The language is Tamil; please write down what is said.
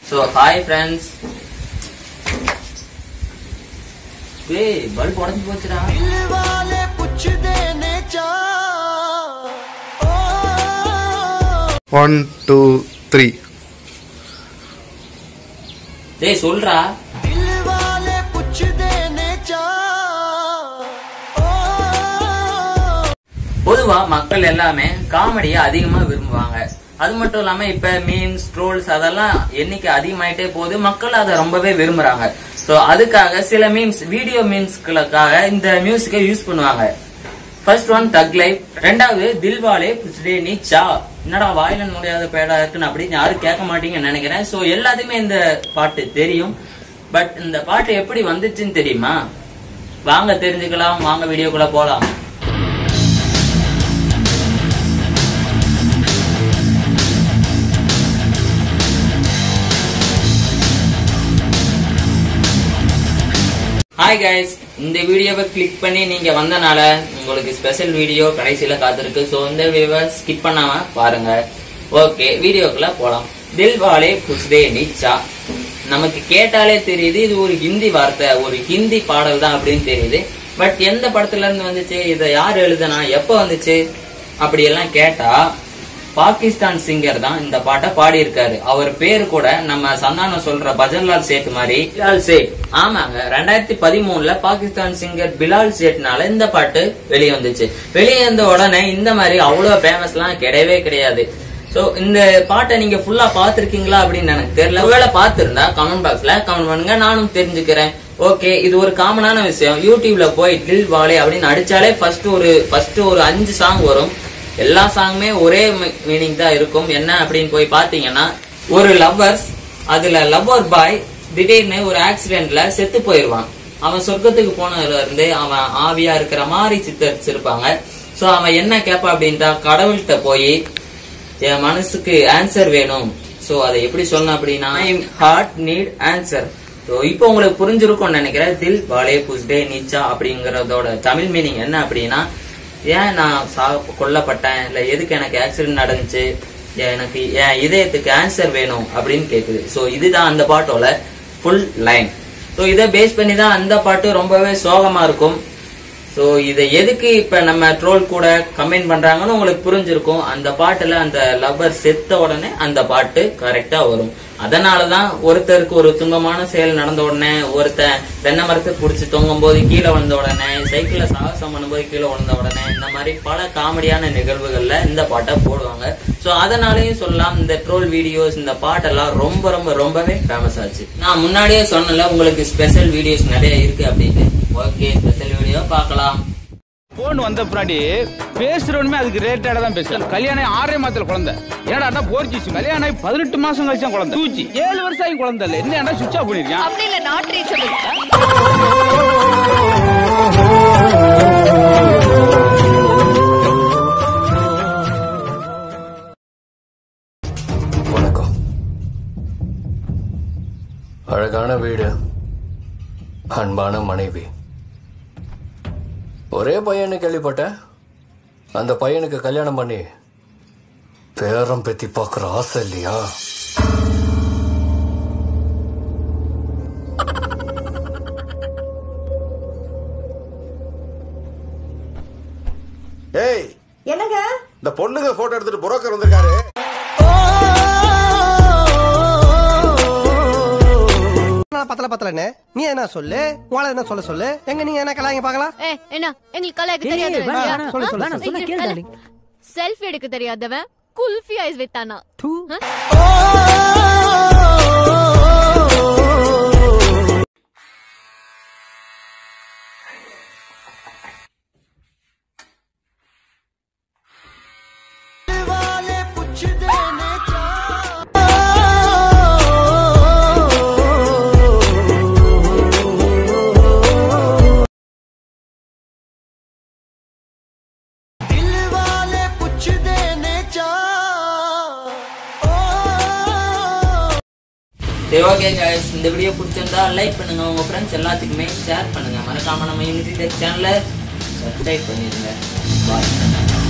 ஸோ ஹாய் ஃப்ரெண்ட்ஸ் ஏய் பல்ப் உடஞ்சி போச்சுடா दिल वाले पुछदे ने चा ओ ஒன் டூ த்ரீ டேய் சொல்றா दिल वाले पुछदे ने चा ओ பொதுவா மக்கள் எல்லாமே காமெடியை அதிகமா விரும்புவாங்க அது மட்டும் இல்லாம இப்ப மீம்ஸ் ட்ரோல்ஸ் அதெல்லாம் எண்ணிக்கை அதிகமாயிட்டே போகுது மக்கள் அதை ரொம்பவே விரும்புறாங்க சோ அதுக்காக சில மீம்ஸ் வீடியோ மீம்ஸ்களுக்காக இந்த மியூசிக்கை யூஸ் பண்ணுவாங்க ஃபர்ஸ்ட் ஒன் தக் லைஃப் ரெண்டாவது தில்வாலே புச்டே நீ சா என்னடா வாயில முடியாத பேடா இருக்குன்னு அப்படின்னு யாரும் கேட்க மாட்டீங்கன்னு நினைக்கிறேன் சோ எல்லாத்துக்குமே இந்த பாட்டு தெரியும் பட் இந்த பாட்டு எப்படி வந்துச்சுன்னு தெரியுமா வாங்க தெரிஞ்சுக்கலாம் வாங்க வீடியோக்குள்ள போலாம் ஹாய் கைஸ் இந்த வீடியோவை கிளிக் பண்ணி நீங்க வந்தனால உங்களுக்கு ஸ்பெஷல் வீடியோ கடைசியில காத்திருக்கு சோ இந்த வீடியோவை ஸ்கிப் பண்ணாம பாருங்க ஓகே வீடியோக்குள்ள போலாம் தில்வாலே புஸ்தே நிச்சா நமக்கு கேட்டாலே தெரியுது இது ஒரு ஹிந்தி வார்த்தை ஒரு ஹிந்தி பாடல் தான் அப்படின்னு தெரியுது பட் எந்த படத்துல இருந்து வந்துச்சு இதை யார் எழுதுனா எப்ப வந்துச்சு அப்படி எல்லாம் கேட்டா பாகிஸ்தான் சிங்கர் தான் இந்த பாட்டை பாடியிருக்காரு அவர் பேர் கூட நம்ம சந்தானம் சொல்ற பஜன்லால் சேட் மாதிரி பிலால் சேட் ஆமாங்க ரெண்டாயிரத்தி பதிமூணுல பாகிஸ்தான் சிங்கர் பிலால் சேட்னால இந்த பாட்டு வெளியே வந்துச்சு வெளியே வந்த உடனே இந்த மாதிரி அவ்வளவு ஃபேமஸ்லாம் கிடையவே கிடையாது சோ இந்த பாட்டை நீங்க ஃபுல்லா பாத்திருக்கீங்களா அப்படின்னு எனக்கு தெரியல ஒருவேளை பாத்திருந்தா கமெண்ட் பாக்ஸ்ல கமெண்ட் பண்ணுங்க நானும் தெரிஞ்சுக்கிறேன் ஓகே இது ஒரு காமனான விஷயம் யூடியூப்ல போய் டில் வாலே அப்படின்னு அடிச்சாலே ஃபர்ஸ்ட் ஒரு ஃபர்ஸ்ட் ஒரு அஞ்சு சாங் வரும் எல்லா சாங்குமே ஒரே மீனிங் தான் இருக்கும் என்ன அப்படின்னு போய் பாத்தீங்கன்னா ஒரு லவ்வர்ஸ் அதுல லவ்வர் பாய் திடீர்னு ஒரு ஆக்சிடென்ட்ல செத்து போயிருவான் அவன் சொர்க்கத்துக்கு போனதுல இருந்து அவன் ஆவியா இருக்கிற மாதிரி சித்தரிச்சிருப்பாங்க சோ அவன் என்ன கேப்பா அப்படின்ட்டா கடவுள்கிட்ட போய் என் மனசுக்கு ஆன்சர் வேணும் சோ அதை எப்படி சொல்லணும் அப்படின்னா ஹார்ட் நீட் ஆன்சர் ஸோ இப்போ உங்களுக்கு புரிஞ்சிருக்கும்னு நினைக்கிறேன் தில் வாலே புஸ்டே நீச்சா அப்படிங்கறதோட தமிழ் மீனிங் என்ன அப்படின்னா ஏன் நான் சா கொல்லப்பட்டேன் இல்ல எதுக்கு எனக்கு ஆக்சிடென்ட் நடந்துச்சு எனக்கு என் இதயத்துக்கு ஆன்சர் வேணும் அப்படின்னு கேக்குது ஸோ இதுதான் அந்த பாட்டோட ஃபுல் லைன் ஸோ இதை பேஸ் பண்ணி தான் அந்த பாட்டு ரொம்பவே சோகமா இருக்கும் சோ இதை எதுக்கு இப்ப நம்ம ட்ரோல் கூட கமெண்ட் பண்றாங்கன்னு உங்களுக்கு புரிஞ்சிருக்கும் அந்த பாட்டுல அந்த லவ்வர் செத்த உடனே அந்த பாட்டு கரெக்டா வரும் அதனாலதான் ஒருத்தருக்கு ஒரு துன்பமான செயல் நடந்த உடனே ஒருத்தன் தென்னை மரத்தை புடிச்சு தொங்கும் போது கீழே விழுந்த உடனே சைக்கிள்ல சாகசம் பண்ணும்போது கீழே விழுந்த உடனே இந்த மாதிரி பல காமெடியான நிகழ்வுகள்ல இந்த பாட்டை போடுவாங்க சோ அதனாலயும் சொல்லலாம் இந்த ட்ரோல் வீடியோஸ் இந்த பாட்டெல்லாம் ரொம்ப ரொம்ப ரொம்பவே ஃபேமஸ் ஆச்சு நான் முன்னாடியே சொன்னல உங்களுக்கு ஸ்பெஷல் வீடியோஸ் நிறைய இருக்கு அப்படின்னு ஓகே ஸ்பெஷல் வீடியோ பார்க்கலாம் போன் வந்த பின்னாடி பேசுறவனுமே அதுக்கு ரேட்டோட தான் பேசுறேன் கல்யாணம் ஆறே மாதத்துல குழந்தை என்னடா போர்ச்சிச்சு கல்யாணம் ஆகி பதினெட்டு மாசம் கழிச்சா குழந்தை தூச்சி ஏழு வருஷம் ஆகி குழந்தை இல்லை என்ன சுவிட்ச் ஆஃப் பண்ணிருக்கேன் அப்படி இல்ல நாட் ரீச்சபிள் வணக்கம் அழகான வீடு அன்பான மனைவி ஒரே பையன்னு கேள்விப்பட்டேன் அந்த பையனுக்கு கல்யாணம் பண்ணி பேரம் பெத்தி பார்க்குற ஆசை இல்லையா ஏய் என்னங்க இந்த பொண்ணுங்க போட்டோ எடுத்துட்டு புரோக்கர் வந்திருக்காரு பத்தல பத்தலன்னு நீ என்ன சொல்லு உங்களை என்ன சொல்ல சொல்லு எங்க நீங்க என்ன கலாங்க பாக்கலாம் ஏ என்ன எங்களுக்கு கலாய்க்க தெரியாது வேணாம், சொல்லு, சொல்லு, சொல்லு, சொல்லு, கேளு, darling. செல்ஃபி எடுக்க தெரியாதவன் குல்ஃபி ஐஸ் வித்தானா दिल वाले पुछदे ने चा दिल वाले पुछदे ने चा ओ சரி ஓகே guys இந்த வீடியோ பிடிச்சிருந்தா லைக் பண்ணுங்க உங்க ஃப்ரெண்ட்ஸ் எல்லாத்துக்குமே ஷேர் பண்ணுங்க மறக்காம நம்ம யூனிட்டி டெக் சேனலை சப்ஸ்கிரைப் பண்ணிடுங்க பாய்